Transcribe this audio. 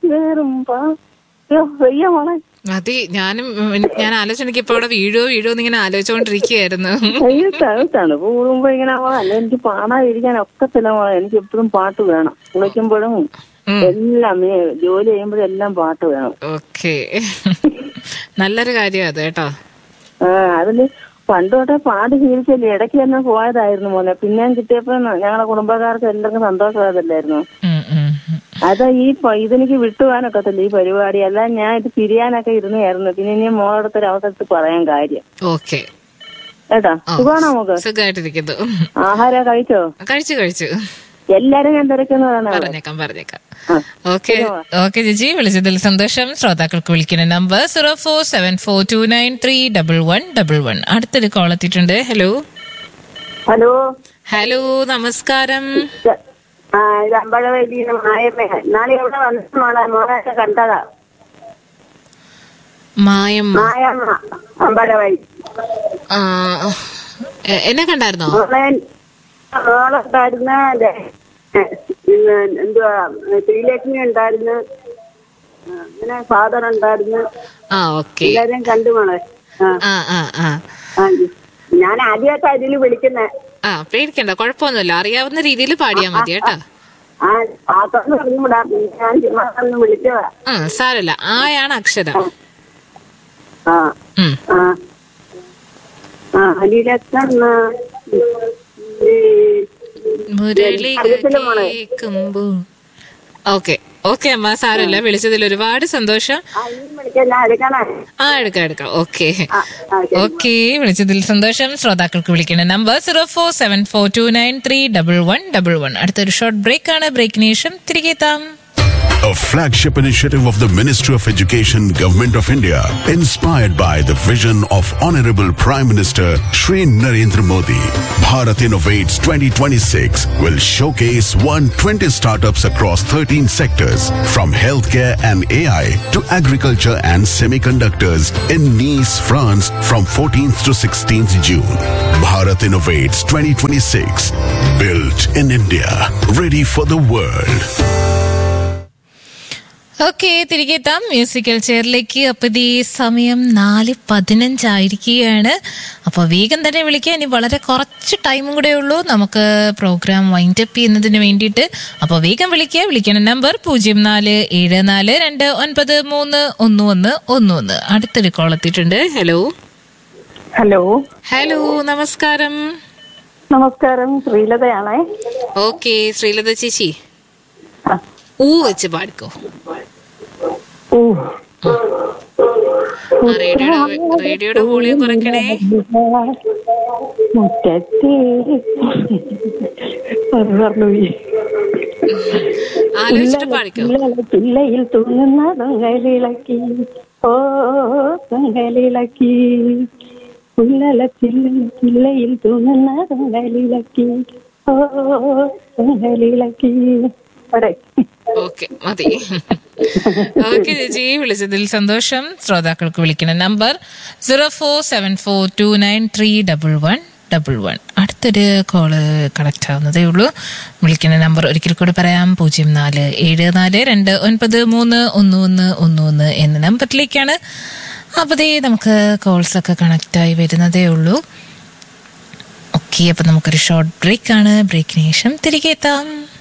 വേറും പാ അയ്യോ, വയ്യ മോളെ മതി ഞാനും ഉം, ഞാൻ ആലോചിച്ചു എനിക്ക് ഇപ്പൊ ഇവിടെ വീഴോ വീഴോ എന്നിങ്ങനെ ആലോചിച്ചുകൊണ്ടിരിക്കുകയായിരുന്നു അയ്യോ തണു തണുപ്പ് കൂടുമ്പോ ഇങ്ങനെ മോളെ അല്ല എനിക്ക് പാടാതിരിക്കാൻ ഒക്കത്തില്ല മോളെ എനിക്ക് എപ്പോഴും പാട്ട് വേണം കുളിക്കുമ്പോഴും എല്ലാം ഈ ജോലി ചെയ്യുമ്പോഴും എല്ലാം പാട്ട് വേണം ഓക്കെ നല്ലൊരു കാര്യം അത് കേട്ടോ ആ അതില് പണ്ട് തൊട്ടേ പാടി ശീലിച്ചല്ലേ ഇടയ്ക്ക് തന്നെ പോയതായിരുന്നു മോനെ പിന്നെയും കിട്ടിയപ്പോ ഞങ്ങളെ കുടുംബക്കാർക്ക് എല്ലാവർക്കും സന്തോഷമായതല്ലായിരുന്നു ഉം, ഉം, ഉം. അതാ ഈ പ- ഇതെനിക്ക് വിട്ടുപോകാനൊക്കത്തില്ല ഈ പരിപാടി അല്ല ഞാൻ ഇത് പിരിയാനൊക്കെ ഇരുന്നായിരുന്നു പിന്നെ ഇനി മോളടുത്തൊരു അവസരത്തിൽ പറയാൻ കാര്യം ഓക്കെ കേട്ടാ സുഖമാണോ നമുക്ക് സുഖമായിട്ടിരിക്കുന്നു ആഹാരം കഴിച്ചോ കഴിച്ചു കഴിച്ചു എല്ലാരും ഞാൻ തിരക്കുന്നതാണ് പറഞ്ഞേക്കാം പറഞ്ഞേക്കാം ആ. ഓക്കെ ഓക്കെ ജിജി വിളിച്ചതിൽ സന്തോഷം ശ്രോതാക്കൾക്ക് വിളിക്കുന്ന number zero four seven four two nine three double one double one അടുത്തൊരു കോൾ എത്തിയിട്ടുണ്ട് ഹലോ ഹലോ ഹലോ നമസ്കാരം ആ ഇത് അമ്പഴവല്ലിന്ന് മായമ്മ നാളെ എവിടെ വന്നിട്ട് മോളെ മോളെ കണ്ടതാ മായമ്മ മായമ്മ അമ്പഴവഴി ആ, എ- എന്നെ കണ്ടായിരുന്നോ മോളെ മോളുണ്ടായിരുന്ന എന്തുവാ ശ്രീലക്ഷ്മി ഉണ്ടായിരുന്നു ആ, അങ്ങനെ ഫാദർ ഉണ്ടായിരുന്നു ആ ഓക്കെ എല്ലാരെയും കണ്ടു മോളെ ആ ആ ആ ആ ആ ഞാൻ ആദ്യമായിട്ടാ ഇതിൽ വിളിക്കുന്നേ ആ പേടിക്കണ്ട കുഴപ്പമൊന്നുമില്ല അറിയാവുന്ന രീതിയിൽ പാടിയാ മതി കേട്ടോ ആ പാത്രം പറഞ്ഞുകൂടാ ഞാൻ ചുമ്മാ ഒന്ന് വിളിച്ചതാ ആ സാരല്ല ആയാണ് അക്ഷരം ആ ഉം. ആ ആ അലിയിലൊക്കെ മുരളി അറിയത്തില്ല മോളെ. കേൾക്കുമ്പോ ഓക്കെ ഓക്കെ അമ്മ സാരമില്ല വിളിച്ചതിൽ ഒരുപാട് സന്തോഷം ആ ഇനിയും വിളിക്കാം ഞാൻ എടുക്കണേ ആ എടുക്കാം എടുക്കാം ഓക്കെ ആ ആ ശരി ഓക്കെ വിളിച്ചതിൽ സന്തോഷം ശ്രോതാക്കൾക്ക് വിളിക്കേണ്ട number zero four seven four two nine three double one double one അടുത്തൊരു ഷോർട്ട് ബ്രേക്ക് ആണ് ബ്രേക്കിന് ശേഷം തിരികെ എത്താം A flagship initiative of the Ministry of Education, Government of India, inspired by the vision of Honorable Prime Minister Shri Narendra Modi. Bharat Innovates 2026 will showcase 120 startups across 13 sectors, from healthcare and AI to agriculture and semiconductors in Nice, France from 14th to 16th June. Bharat Innovates 2026, built in India, ready for the world. Okay തിരികെ എത്താം musical ചെയറിലേക്ക് അപ്പൊ ഇത് ഈ സമയം നാല് പതിനഞ്ചായിരിക്കുകയാണ് അപ്പോൾ വേഗം തന്നെ വിളിക്കാൻ ഇനി വളരെ കുറച്ച് ടൈമും കൂടെ ഉള്ളൂ നമുക്ക് പ്രോഗ്രാം വൈൻഡ് അപ്പ് ചെയ്യുന്നതിന് വേണ്ടിയിട്ട് അപ്പോൾ വേഗം വിളിക്കുക വിളിക്കുന്ന നമ്പർ പൂജ്യം നാല് ഏഴ് നാല് രണ്ട് ഒൻപത് മൂന്ന് ഒന്ന് ഒന്ന് ഒന്ന് ഒന്ന് അടുത്തൊരു കോൾ എത്തിയിട്ടുണ്ട് ഹലോ ഹലോ ഹലോ നമസ്കാരം നമസ്കാരം ശ്രീലതയാണേ ഓക്കെ ശ്രീലത ചേച്ചി ആ. ഊ വെച്ച് പാടിക്കോ ഓ ആ, റേഡിയോയുടെ റേഡിയോയുടെ വോളിയം കുറയ്ക്കണേ മുറ്റത്തെ അത് പറഞ്ഞുപോയി. ആലോചിച്ചിട്ട് പാടിക്കോ പിള്ളല പിള്ളയിൽ തൂങ്ങുന്ന തൊങ്കലിളക്കി ഓ തൊങ്കലിളക്കി പുല്ലല പിള്ള പിള്ളയിൽ തൂങ്ങുന്ന തൊങ്കലിളക്കി ഓ തൊങ്കലിളക്കി അവിടെ ഓക്കെ മതി ഓക്കെ ചേച്ചി വിളിച്ചതിൽ സന്തോഷം ശ്രോതാക്കൾക്ക് വിളിക്കുന്ന number zero four seven four two nine three double one double one അടുത്തൊരു കോള് കണക്ട് ആവുന്നതേ ഉള്ളൂ വിളിക്കുന്ന നമ്പർ ഒരിക്കൽ കൂടി പറയാം പൂജ്യം നാല് ഏഴ് നാല് രണ്ട് ഒൻപത് മൂന്ന് ഒന്ന് ഒന്ന് ഒന്ന് ഒന്ന് എന്ന നമ്പറിലേക്കാണ് അപ്പോൾ ദേ നമുക്ക് കോൾസ് ഒക്കെ കണക്ട് ആയി വരുന്നതേ ഉള്ളൂ ഓക്കെ അപ്പോൾ നമുക്കൊരു ഷോർട്ട് ബ്രേക്ക് ആണ് ബ്രേക്കിന് ശേഷം തിരികെ എത്താം